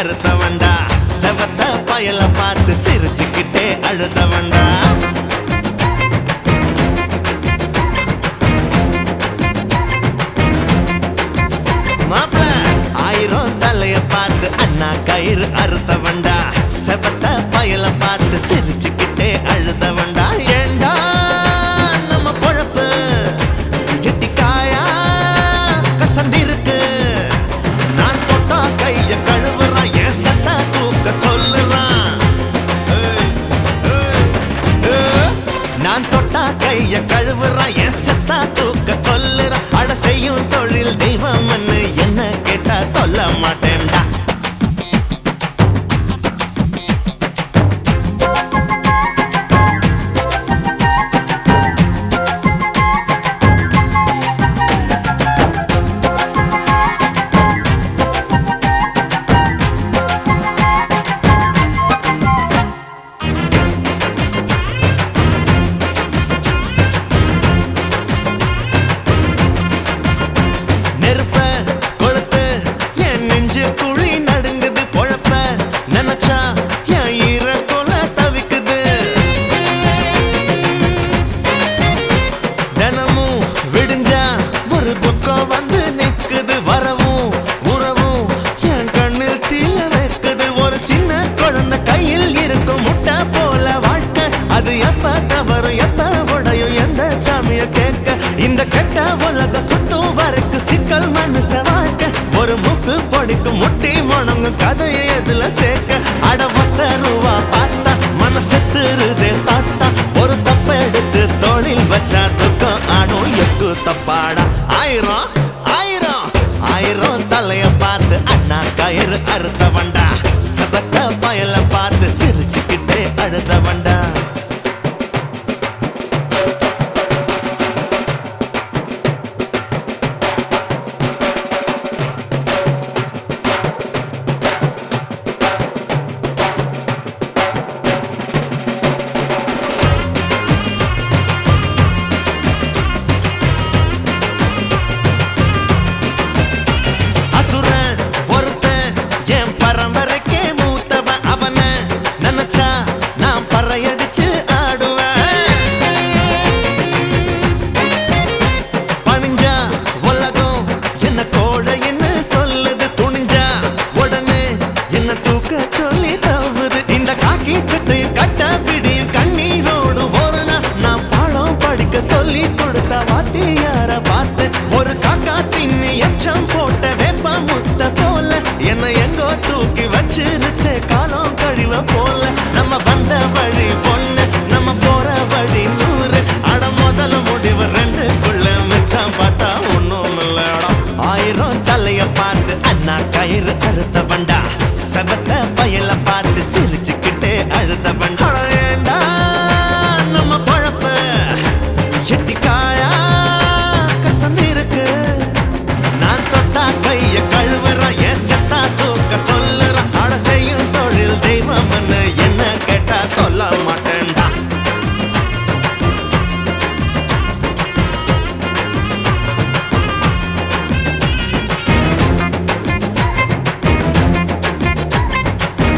அறுத்தவன்டா செவத்த பயல பார்த்து சிரிச்சுக்கிட்டே அழுதவன்டா மாப்பிள ஆயிரம் தலைய பார்த்து அண்ணா கயிறு அறுத்தவன்டா செவத்த பயல பார்த்து சிரிச்சுக்கிட்டே அழுதவன்டா ஏண்டா நம்ம பொழப்பு எட்டி காயா கசந்திருக்கு நான் தொட்டா கைய கழுவுறான் என் சத்தா தூக்க சொல்லுறான் ஏய், ஏய், ஏய். நான் தொட்டா கைய கழுவுறான் என் சத்தா தூக்க சொல்லுறான் அட செய்யும் தொழில் தெய்வம்னு என்ன கேட்டா சொல்ல மாட்டேன்டா நெருப்ப கொளுத்து என் நெஞ்சு குழி நடுங்குது பொழப்ப நினைச்சா என் ஈர கொலை தவிக்குது தினமும் விடிஞ்சா ஒரு துக்கம் வந்து நிக்குது வரவும் உறவும் என் கண்ணில் தீய வைக்குது ஒரு சின்ன குழந்தை கையில் இருக்கும் முட்டை போல வாழ்க்கை அது எப்ப தவறும் எப்ப உடையும் எந்த சாமிய கேட்க இந்த கெட்ட உலக சுத்தும் வரைக்கும் சிக்கல் மனுஷ வாழ்க்கை ஒரு முக்கு பொடிக்கும் முட்டி முழங்கு கதையை எதுல சேர்க்க அட ஒத்த ரூபா பார்த்தா மனசெத்துருதே தாத்தா ஒரு தப்ப எடுத்து தோளில் வச்சா துக்கம் ஆடும் எக்கு தப்பாடா ஆயிரம் ஆயிரம் ஆயிரம் தலைய பார்த்து அண்ணா கயிறு அறுத்தவன்டா சபத்த பயல பார்த்து சிரிச்சுக்கிட்டே அழுதவன்டா அசுரன் ஒருத்தன் என் பரம்பரைக்கே மூத்தவன் அவன நினைச்சா நான் பறையடிச்சு ஆடுவேன் பணிஞ்சா உலகம் என்ன கோழைன்னு சொல்லுது துணிஞ்சா உடனே என்ன தூக்க சொல்லி தவுது இந்த காக்கி சட்டையும் கட்ட பிடியும் கண்ணீரோடு ஒரு நாள் நான் பாடம் படிக்க சொல்லி கொடுத்த வாத்தியார பார்த்து ஒரு காக்கா தின்னு எச்சம் போட்ட வேப்ப முத்த போல என்ன எங்கோ தூக்கி வச்சிருச்சே காலம் கழிவ போல நம்ம வந்த வழி பொண்ணு நம்ம போற வழி நூறு அட முதல்ல முடிவு ரெண்டுக்குள்ள மிச்சம் பார்த்தா ஒண்ணும் இல்லடா ஆயிரம் தலைய பார்த்து அண்ணா கயிறு அறுத்தவன்டா செவத்த பயல பார்த்து சிரிச்சுக்கிட்டே அழுதவன் அட ஏண்டா நம்ம பழப்ப எட்டி காயா கசந்திருக்கு நான் தொட்டா கைய கழுவுறான் என் செத்தா தூக்க சொல்லுறான் அட செய்யும் தொழில் தெய்வம்னு என்ன கேட்டா சொல்ல மாட்டேன்டா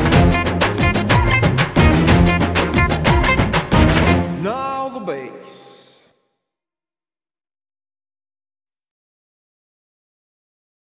Now the bass.